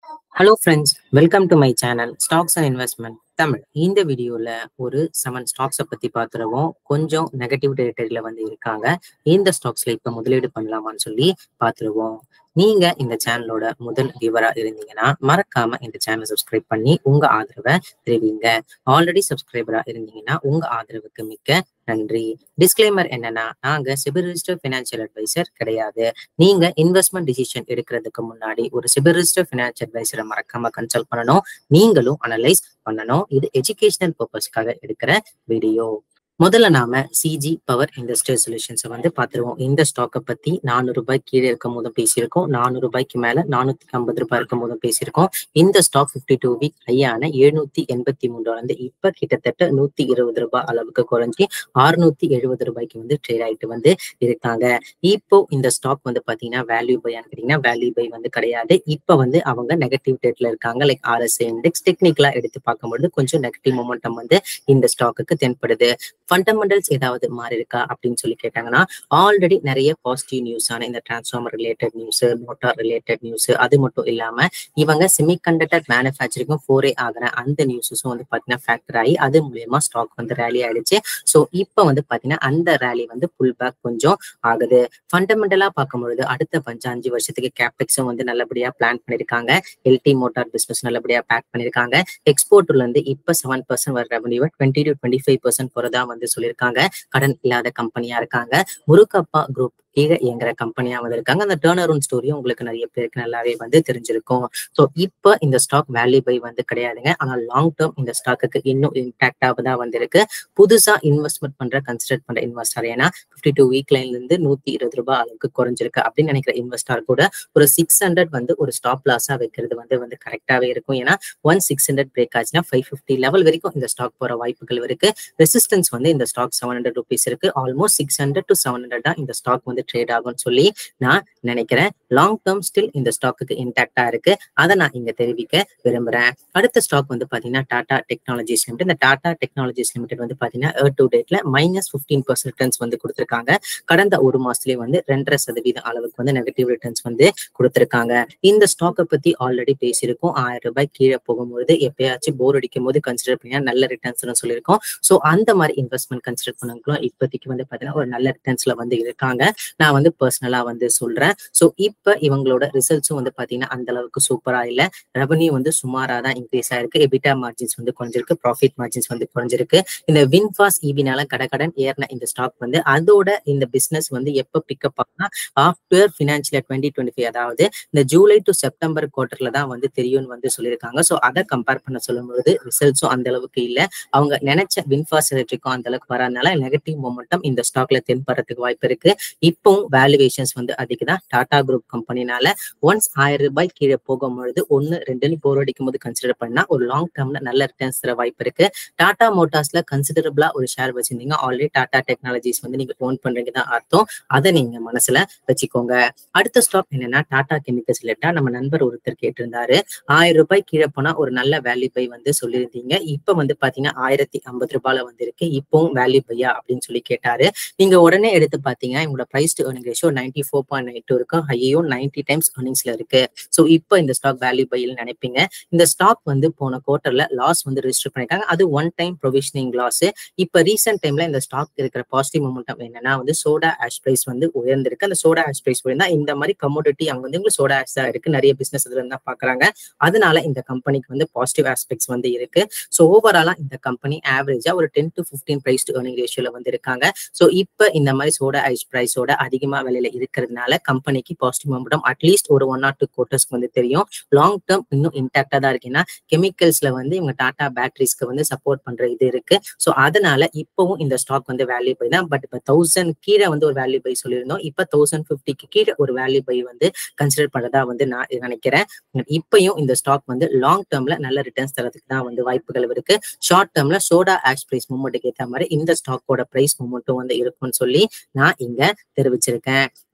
hello friends welcome to my channel stocks and investment Tamil இந்த வீடியோல ஒரு செவன் ஸ்டாக்ஸை பத்தி பார்த்துருவோம் கொஞ்சம் நெகட்டிவ் டெரிட்டரியில வந்து இருக்காங்க இந்த ஸ்டாக்ஸ்ல இப்ப முதலீடு பண்ணலாமான்னு சொல்லி பார்த்துருவோம் நீங்க இந்த சேனலோட முதல் வியூவரா இருந்தீங்கன்னா மறக்காம இந்த சேனல் சப்ஸ்கிரைப் பண்ணி உங்க ஆதரவை தெரிவிங்க ஆல்ரெடி சப்ஸ்கிரைபரா இருந்தீங்கன்னா உங்க ஆதரவுக்கு மிக்க நன்றி டிஸ்க்ளைமர் என்னன்னா நாங்க சிபில் ரிஜிஸ்டர் பினான்சியல் அட்வைசர் கிடையாது நீங்க இன்வெஸ்ட்மெண்ட் டிசிஷன் எடுக்கிறதுக்கு முன்னாடி ஒரு சிபில் ரிஜிஸ்டர் பினான்சியல் அட்வைசரை மறக்காம கன்சல்ட் பண்ணணும் நீங்களும் அனலைஸ் பண்ணணும் இது எஜுகேஷனல் பர்பஸ்க்காக எடுக்கிற வீடியோ முதல்ல நாம சிஜி பவர் இண்டஸ்ட்ரியல் சொல்யூஷன்ஸை வந்து பார்த்துருவோம் இந்த ஸ்டாக்கை பத்தி நானூறு ரூபாய் கீழே இருக்கும் போதும் பேசியிருக்கோம் நானூறு ரூபாய்க்கு மேல நானூத்தி ஐம்பது ரூபாய் இருக்கும் போதும் பேசியிருக்கோம் இந்த ஸ்டாக் பிப்டி டூ வீக் ஹையான எழுநூத்தி எண்பத்தி மூணு வந்து இப்ப கிட்டத்தட்ட நூத்தி இருபது ரூபாய் அளவுக்கு குறைஞ்சி அறுநூத்தி எழுபது ரூபாய்க்கு வந்து ட்ரேட் ஆயிட்டு வந்து இருக்காங்க இப்போ இந்த ஸ்டாக் வந்து பாத்தீங்கன்னா வேல்யூ பையான்னு கேட்டீங்கன்னா வேல்யூ பை வந்து கிடையாது இப்ப வந்து அவங்க நெகட்டிவ் டேட்ல இருக்காங்க லைக் ஆர்எஸ்ஐ இண்டெக்ஸ் டெக்னிக்கலா எடுத்து பார்க்கும்பொழுது கொஞ்சம் நெகட்டிவ் மொமெண்டம் வந்து இந்த ஸ்டாக்குக்கு தென்படுது ஃபண்டமெண்டல்ஸ் ஏதாவது மாறி இருக்கா அப்படின்னு சொல்லி கேட்டாங்கன்னா ஆல்ரெடி நிறைய பாசிட்டிவ் நியூஸ் ஆன இந்த transformer related news motor related news அது மட்டும் இல்லாம இவங்க செமிகண்டக்டர் மேனுஃபேக்சரிங்கும் ஃபோரே ஆகிற அந்த நியூஸஸும் வந்து பாத்தீங்கன்னா ஃபேக்டர் ஆகி அது மூலியமா ஸ்டாக் வந்து ரேலி ஆயிடுச்சு ஸோ இப்போ வந்து பாத்தீங்கன்னா அந்த ரேலி வந்து புல் பேக் கொஞ்சம் ஆகுது ஃபண்டமெண்டலா பார்க்கும்பொழுது அடுத்த பஞ்சு அஞ்சு வருஷத்துக்கு கேபெக்ஸும் வந்து நல்லபடியா பிளான் பண்ணிருக்காங்க எல்டி மோட்டார் பிசினஸ் நல்லபடியா பேக் பண்ணிருக்காங்க எக்ஸ்போர்ட்ல இருந்து இப்ப செவன் பர்சன்ட் வர revenue twenty to twenty five percent போறதா வந்து சொல்லியிருக்காங்க கடன் இல்லாத கம்பெனியா இருக்காங்க முருகப்பா குரூப் கீழே இயங்குற கம்பெனியா வந்து இருக்காங்க அந்த டேர்ன் அரௌண்ட் ஸ்டோரியும் உங்களுக்கு நிறைய பேருக்கு நல்லாவே வந்து தெரிஞ்சிருக்கும் ஸோ இப்போ இந்த ஸ்டாக் வேல்யூ பை வந்து கிடையாதுங்க ஆனால் லாங் டேர்ம் இந்த ஸ்டாக்குக்கு இன்னும் இம்பாக்டாக தான் வந்திருக்கு புதுசா இன்வெஸ்ட்மெண்ட் பண்ற கன்சிடர் பண்ற இன்வெஸ்டர் ஏன்னா ஃபிஃப்டி டூ வீக் லைன்ல இருந்து நூத்தி இருபது ரூபாய் அளவுக்கு குறைஞ்சிருக்கு அப்படின்னு நினைக்கிற இன்வெஸ்டர் கூட ஒரு சிக்ஸ் ஹண்ட்ரட் வந்து ஒரு ஸ்டாப் லாஸா வைக்கிறது வந்து வந்து கரெக்டாவே இருக்கும் ஏன்னா ஒன் சிக்ஸ் ஹண்ட்ரட் பிரேக் ஆச்சுன்னா ஃபைவ் ஃபிஃப்டி லெவல் வரைக்கும் இந்த ஸ்டாக் போற வாய்ப்புகள் இருக்கு ரெசிஸ்டன்ஸ் வந்து இந்த ஸ்டாக் செவன் ஹண்ட்ரட் ருபீஸ் இருக்கு almost six hundred to seven hundred தான் இந்த ஸ்டாக் வந்து ட்ரேட் ஆகும்னு சொல்லி நான் நினைக்கிறேன் லாங் டேர்ம் ஸ்டில் இந்த ஸ்டாக்குக்கு இன்டாக்டா இருக்கு அதை நான் இங்க தெரிவிக்க விரும்புறேன் அடுத்த ஸ்டாக் வந்து பாத்தீங்கன்னா டாடா டெக்னாலஜிஸ் லிமிடெட் இந்த டாடா டெக்னாலஜிஸ் லிமிடெட் வந்து பாத்தீங்கன்னா ஏர் டு டேட்ல மைனஸ் பிப்டீன் பர்சன்ட் ரிட்டர்ன்ஸ் வந்து கொடுத்திருக்காங்க கடந்த ஒரு மாசத்துலயே வந்து ரெண்டரை சதவீதம் அளவுக்கு வந்து நெகட்டிவ் ரிட்டர்ன்ஸ் வந்து கொடுத்திருக்காங்க இந்த ஸ்டாக்கை பத்தி ஆல்ரெடி பேசியிருக்கோம் ஆயிரம் ரூபாய் கீழே போகும்போது எப்பயாச்சும் போர் அடிக்கும் போது கன்சிடர் பண்ணியா நல்ல ரிட்டர்ன்ஸ் சொல்லியிருக்கோம் ஸோ அந்த மாதிரி இன்வெஸ்ட்மெண்ட் கன்சிடர் பண்ணவங்களும் இப்போதைக்கு வந்து பாத்தீங்கன்னா ஒரு நல்ல ரிட்டர்ன்ஸ்ல வந்து இருக்காங்க நான் வந்து பர்சனலா வந்து சொல்றேன் ஸோ இப்போ இவங்களோட ரிசல்ட்ஸும் வந்து பாத்தீங்கன்னா அந்த அளவுக்கு சூப்பரா இல்ல ரெவன்யூ வந்து சுமாரா தான் இன்க்ரீஸ் ஆயிருக்கு எபிட்டா மார்ஜின்ஸ் வந்து குறைஞ்சிருக்கு ப்ராஃபிட் மார்ஜின்ஸ் வந்து குறைஞ்சிருக்கு இந்த வின்ஃபாஸ் ஈவினால கடகடன் ஏறின இந்த ஸ்டாக் வந்து அதோட இந்த பிசினஸ் வந்து எப்போ பிக்கப் ஆகுனா after financial twenty twenty five அதாவது இந்த ஜூலை டு செப்டம்பர் குவார்டர்ல தான் வந்து தெரியும்னு வந்து சொல்லியிருக்காங்க ஸோ அதை கம்பேர் பண்ண சொல்லும்போது ரிசல்ட்ஸும் அந்த அளவுக்கு இல்ல அவங்க நினைச்ச வின்ஃபாஸ் எலக்ட்ரிக்கும் அந்த அளவுக்கு வராதனால நெகட்டிவ் மொமெண்டம் இந்த ஸ்டாக்ல தென்படுறதுக்கு வாய்ப்பு இருக்கு இப்பவும் வேல்யூவேஷன்ஸ் வந்து அதிகம் தான் டாடா குரூப் கம்பெனினால ஒன்ஸ் ஆயிரம் ரூபாய் கீழே போகும்பொழுது ஒன்னு ரெண்டுன்னு போர் அடிக்கும் போது கன்சிடர் பண்ணா ஒரு லாங் டேர்ம்ல நல்ல ரிட்டர்ன்ஸ் தர வாய்ப்பு இருக்கு டாடா மோட்டார்ஸ்ல கன்சிடரபிளா ஒரு ஷேர் வச்சிருந்தீங்க ஆல்ரெடி டாடா டெக்னாலஜிஸ் வந்து நீங்க ஓன் பண்றீங்க தான் அர்த்தம் அதை நீங்க மனசுல வச்சுக்கோங்க அடுத்த ஸ்டாக் என்னன்னா டாடா கெமிக்கல்ஸ் ரிலேட்டா நம்ம நண்பர் ஒருத்தர் கேட்டிருந்தாரு ஆயிரம் ரூபாய் கீழே போனா ஒரு நல்ல வேல்யூ பை வந்து சொல்லியிருந்தீங்க இப்ப வந்து பாத்தீங்கன்னா ஆயிரத்தி ஐம்பது ரூபாயில வந்து இருக்கு இப்பவும் வேல்யூ பையா அப்படின்னு சொல்லி கேட்டாரு நீங்க உடனே எடுத்து பாத்தீங்கன்னா உங்களோட price to earning ratio ninety four point nine two இருக்கும் ஹையும் நைன்டி டைம்ஸ் ஏர்னிங்ஸ்ல இருக்கு ஸோ இப்போ இந்த ஸ்டாக் வேல்யூ பையில் நினைப்பீங்க இந்த ஸ்டாக் வந்து போன குவார்டர்ல லாஸ் வந்து ரிஜிஸ்டர் பண்ணிருக்காங்க அது ஒன் டைம் ப்ரொவிஷனிங் லாஸ் இப்ப ரீசெண்ட் டைம்ல இந்த ஸ்டாக் இருக்கிற பாசிட்டிவ் மொமெண்டம் என்னன்னா வந்து சோடா ஆஷ் பிரைஸ் வந்து உயர்ந்திருக்கு அந்த சோடா ஆஷ் பிரைஸ் உயர்ந்தா இந்த மாதிரி கமோடிட்டி அவங்க வந்து உங்களுக்கு சோடா ஆஷ் தான் இருக்கு நிறைய பிசினஸ் இதுல இருந்தா பாக்குறாங்க அதனால இந்த கம்பெனிக்கு வந்து பாசிட்டிவ் ஆஸ்பெக்ட்ஸ் வந்து இருக்கு ஸோ ஓவராலா இந்த கம்பெனி ஆவரேஜா ஒரு ten to fifteen price to earning ரேஷியோல வந்து இருக்காங்க ஸோ இப்போ இந்த மாதிரி சோடா ஐஸ் பிரைஸோட அதிகமா விலையில இருக்கிறதுனால கம்பெனிக்கு பாசிட்டிவ் மொமெண்டம் அட்லீஸ்ட் ஒரு ஒன் ஆர் டூ குவார்டர்ஸ்க்கு வந்து தெரியும் லாங் டேர்ம் இன்னும் இன்டாக்டா தான் இருக்குன்னா கெமிக்கல்ஸ்ல வந்து இவங்க டாடா பேட்டரிஸ்க்கு வந்து சப்போர்ட் பண்ற இது இருக்கு ஸோ அதனால இப்பவும் இந்த ஸ்டாக் வந்து வேல்யூ பை தான் பட் இப்போ தௌசண்ட் கீழே வந்து ஒரு வேல்யூ பை சொல்லியிருந்தோம் இப்போ தௌசண்ட் ஃபிஃப்டிக்கு கீழே ஒரு வேல்யூ பை வந்து கன்சிடர் பண்றதா வந்து நான் நினைக்கிறேன் இப்பயும் இந்த ஸ்டாக் வந்து லாங் டேர்ம்ல நல்ல ரிட்டர்ன்ஸ் தரதுக்கு தான் வந்து வாய்ப்புகள் இருக்கு ஷார்ட் டேர்ம்ல சோடா ஆக்ஸ் பிரைஸ் மூமெண்ட்டுக்கு ஏற்ற மாதிரி இந்த ஸ்டாக்கோட பிரைஸ் மூமெண்ட்டும் வந்து இருக்கும்னு சொல்லி நான் இங்க தெரிவிச்சிருக்கேன்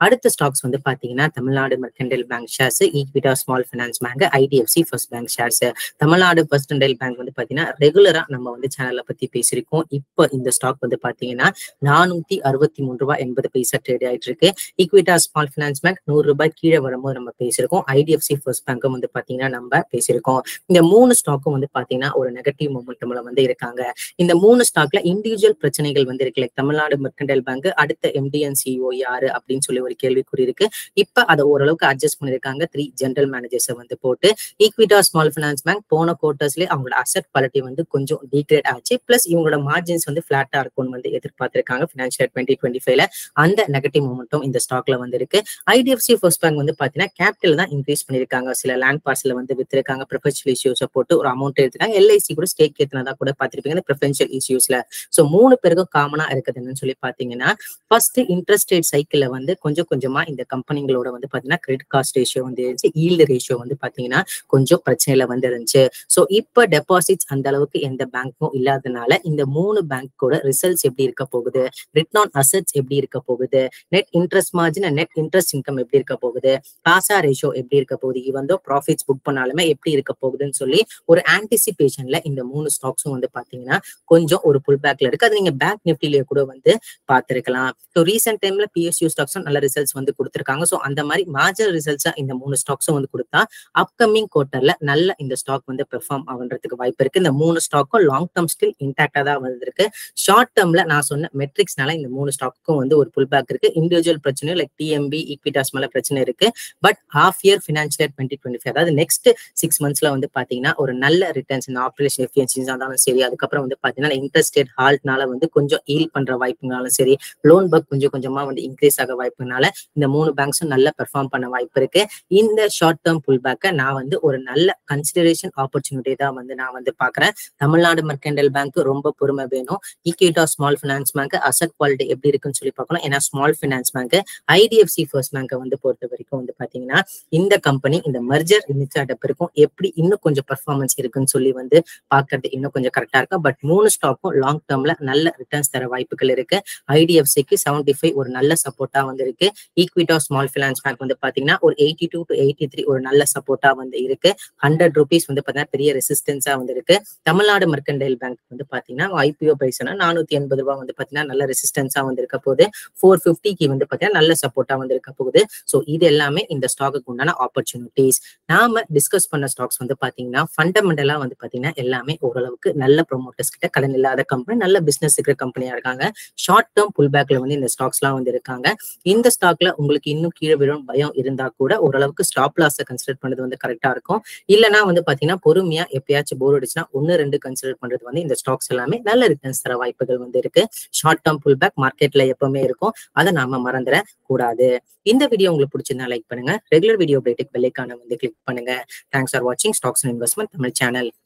அடுத்த ஸ்டாக்ஸ் வந்து பாத்தீங்கன்னா Tamil Nadu mercantile bank shares Equitas small finance bank IDFC first bank shares Tamil Nadu ஃபர்ஸ்டண்டைல் பேங்க் வந்து பாத்தீங்கன்னா ரெகுலரா நம்ம வந்து சேனல்ல பத்தி பேசியிருக்கோம் இப்போ இந்த ஸ்டாக் வந்து பாத்தீங்கன்னா நானூத்தி அறுபத்தி மூணு ரூபாய் எண்பது பைசா ட்ரேட் ஆயிட்டு இருக்கு ஈக்விட்டா ஸ்மால் ஃபைனான்ஸ் பேங்க் நூறு ரூபாய் கீழே வரும்போது நம்ம பேசியிருக்கோம் ஐடிஎஃப்சி ஃபர்ஸ்ட் பேங்க்கும் வந்து பாத்தீங்கன்னா நம்ம பேசியிருக்கோம் இந்த மூணு ஸ்டாக்கும் வந்து பாத்தீங்கன்னா ஒரு நெகட்டிவ் மொமெண்டம்ல வந்து இருக்காங்க இந்த மூணு ஸ்டாக்ல இண்டிவிஜுவல் பிரச்சனைகள் வந்து இருக்கு லைக் தமிழ்நாடு மெர்கண்டைல் பேங்க் அடுத்த எம்டிஎன் சிஓ யாரு அப்படின்னு சொல்லி ஒரு கேள்விக்குறி இருக்கு இப்ப அதை ஓரளவுக்கு அட்ஜஸ்ட் பண்ணிருக்காங்க த்ரீ ஜெனரல் மேனேஜர்ஸை வந்து போட்டு ஈக்விட்டா ஸ்மால் ஃபைனான்ஸ் பேங்க் போன குவார்டர்ஸ்லேயே அவங்களோட அசெட் குவாலிட்டி வந்து கொஞ்சம் டீக்ரேட் ஆச்சு பிளஸ் இவங்களோட மார்ஜின்ஸ் வந்து ஃபிளாட்டா இருக்கும்னு வந்து எதிர்பார்த்திருக்காங்க ஃபினான்ஷியல் டுவெண்ட்டி டுவெண்ட்டி ஃபைவ்ல அந்த நெகட்டிவ் மூமெண்ட்டும் இந்த ஸ்டாக்ல வந்து இருக்கு ஐடிஎஃப்சி ஃபர்ஸ்ட் பேங்க் வந்து பாத்தீங்கன்னா கேபிட்டல் தான் இன்க்ரீஸ் பண்ணிருக்காங்க சில லேண்ட் பார்சல் வந்து வித்திருக்காங்க ப்ரொஃபஷனல் இஷ்யூஸை போட்டு ஒரு அமௌண்ட் எடுத்துக்காங்க எல்ஐசி கூட ஸ்டேக் ஏத்தினதா கூட பார்த்திருப்பீங்க இந்த ப்ரிஃபரன்ஷியல் இஷ்யூஸ்ல ஸோ மூணு பேருக்கும் காமனா இருக்குது என்னன்னு சொல்லி பாத்தீங்கன்னா ஃபர்ஸ்ட் இன்ட்ரெஸ்ட் ரேட் சைக்கிள்ல வந்து கொஞ்சம் கொஞ்சமா இந்த கம்பெனிகளோட வந்து பாத்தீங்கன்னா கிரெடிட் காஸ்ட் ரேஷியோ வந்து இருந்துச்சு ஈல்டு ரேஷியோ வந்து பாத்தீங்கன்னா கொஞ்சம் பிரச்சனையில வந்து இருந்துச்சு ஸோ இப்போ டெபாசிட்ஸ் அந்த அளவுக்கு எந்த பேங்க்கும் இல்லாதனால இந்த மூணு பேங்க்கோட ரிசல்ட்ஸ் எப்படி இருக்க போகுது ரிட்டர்ன் ஆன் அசட்ஸ் எப்படி இருக்க போகுது net interest margin net interest income எப்படி இருக்க போகுது காசா ரேஷியோ எப்படி இருக்க போகுது ஈவன் தோ ப்ராஃபிட்ஸ் புக் பண்ணாலுமே எப்படி இருக்க போகுதுன்னு சொல்லி ஒரு ஆன்டிசிபேஷன்ல இந்த மூணு ஸ்டாக்ஸும் வந்து பாத்தீங்கன்னா கொஞ்சம் ஒரு புல் பேக்ல இருக்கு அது நீங்க பேங்க் நிப்டிலேயே கூட வந்து பார்த்திருக்கலாம் ஸோ ரீசெண்ட் டைம்ல பிஎஸ்யூ ஸ்டாக்ஸும் நல்ல ரிசல்ட்ஸ் வந்து கொடுத்துருக்காங்க ஸோ அந்த மாதிரி மார்ஜினல் ரிசல்ட்ஸா இந்த மூணு ஸ்டாக்ஸும் வந்து கொடுத்தா அப்கமிங் குவார்டர்ல நல்ல இந்த ஸ்டாக் வந்து பெர்ஃபார்ம் ஆகுன்றதுக்கு வாய்ப்பு இருக்கு இந்த மூணு ஸ்டாக்கும் லாங் டேர்ம் ஸ்டில் இன்டாக்டா தான் வந்திருக்கு ஷார்ட் டேர்ம்ல நான் சொன்ன மெட்ரிக்ஸ்னால இந்த மூணு ஸ்டாக்கும் வந்து ஒரு புல் பேக் இருக்கு இண்டிவிஜுவல் பிரச்சனை லைக் டிஎம்பி ஈக்விட்டாஸ் மேல பிரச்சனை இருக்கு but half year financial year twenty twenty five அதாவது நெக்ஸ்ட் சிக்ஸ் மந்த்ஸ்ல வந்து பாத்தீங்கன்னா ஒரு நல்ல ரிட்டர்ன்ஸ் இந்த ஆப்ரேஷன் எஃபியன்சிஸ் இருந்தாலும் சரி அதுக்கப்புறம் வந்து பாத்தீங்கன்னா இன்ட்ரெஸ்ட் ரேட் ஹால்ட்னால வந்து கொஞ்சம் ஈல் பண்ற வாய்ப்புனாலும் சரி லோன் பக் கொஞ்சம் கொஞ்சமா வந்து இன்க்ரீஸ் ஆக வாய்ப்புனால இந்த மூணு பேங்க்ஸும் நல்ல பெர்ஃபார்ம் பண்ண வாய்ப்பு இருக்கு இந்த ஷார்ட் டேர்ம் புல் பேக்கை நான் வந்து ஒரு நல்ல கன்சிடரேஷன் ஆப்பர்ச்சுனிட்டி தான் வந்து நான் வந்து பாக்குறேன் தமிழ்நாடு மெர்கண்டல் பேங்க் ரொம்ப பொறுமை வேணும் Equitas small finance bank asset quality எப்படி இருக்குன்னு சொல்லி பார்க்கணும் ஏன்னா small finance bank IDFC first பேங்கை வந்து பொறுத்த வரைக்கும் வந்து பாத்தீங்கன்னா இந்த கம்பெனி இந்த மர்ஜர் இனிஷியேட்டிவ் இருக்கும் எப்படி இன்னும் கொஞ்சம் பர்ஃபார்மன்ஸ் இருக்குன்னு சொல்லி வந்து பாக்குறது இன்னும் கொஞ்சம் கரெக்டா இருக்கும் பட் மூணு ஸ்டாக்கும் லாங் டேர்ம்ல நல்ல ரிட்டர்ன்ஸ் தர வாய்ப்புகள் இருக்கு ஐடிஎஃப்சிக்கு செவன்டி ஃபைவ் ஒரு நல்ல சப்போர்ட்டா வந்து இருக்கு ஈக்விட்டா ஸ்மால் ஃபைனான்ஸ் பேங்க் வந்து பாத்தீங்கன்னா ஒரு eighty two to eighty three ஒரு நல்ல சப்போர்ட்டா வந்து இருக்கு ஹண்ட்ரட் ருபீஸ் வந்து பாத்தீங்கன்னா பெரிய ரெசிஸ்டன்ஸா வந்து இருக்கு தமிழ்நாடு மெர்கண்டைல் பேங்க் வந்து பாத்தீங்கன்னா ஐபிஓ பிரைஸ்னா நானூத்தி எண்பது ரூபாய் வந்து பாத்தீங்கன்னா நல்ல ரெசிஸ்டன்ஸா வந்து இருக்க போகுது ஃபோர் ஃபிஃப்டிக்கு வந்து பாத்தீங்கன்னா நல்ல சப்போர்ட்டா வந்து இருக்க போகுது ஸோ இது எல்லாமே இந்த ஸ்டாக்கு உண்டான ஆப்பர்ச்சுனிட்டிஸ் நாம டிஸ்கஸ் பண்ண ஸ்டாக்ஸ் வந்து பாத்தீங்கன்னா ஃபண்டமெண்டலா வந்து பாத்தீங்கன்னா எல்லாமே ஓரளவுக்கு நல்ல ப்ரொமோட்டர்ஸ் கிட்ட கடன் இல்லாத கம்பெனி நல்ல பிசினஸ் இருக்கிற கம்பெனியா இருக்காங்க ஷார்ட் டேர்ம் புல் பேக்ல வந்து இந்த ஸ்டாக்ஸ் எல்லாம் வந்து இருக்காங்க இந்த ஸ்டாக்ல உங்களுக்கு இன்னும் கீழே விழும் பயம் இருந்தா கூட ஓரளவுக்கு ஸ்டாப் லாஸ் கன்சிடர் பண்ணது வந்து கரெக்டா இருக்கும் இல்லைன்னா வந்து பாத்தீங்கன்னா பொறுமையா எப்பயாச்சும் போர் அடிச்சுன்னா ஒன்னு ரெண்டு கன்சிடர் பண்றது வந்து இந்த ஸ்டாக்ஸ் எல்லாமே நல்ல ரிட்டர்ன்ஸ் தர வாய்ப்புகள் வந்து இருக்கு ஷார்ட் டேர்ம் புல் பேக் மார்க்கெட்ல எப்பவுமே இருக்கும் அதை நாம மறந்துட கூடாது இந்த வீடியோ உங்களுக்கு பிடிச்சிருந்தா லைக் பண்ணுங்க ரெகுலர் வீடியோ அப்டேட்டுக்கு பெல்லைக்கான வந்து கிளிக் பண்ணுங்க தேங்க்ஸ் ஃபார் வாட்சிங் ஸ்டாக்ஸ் இன்வெஸ்ட்மெண்ட் தமிழ் சேனல்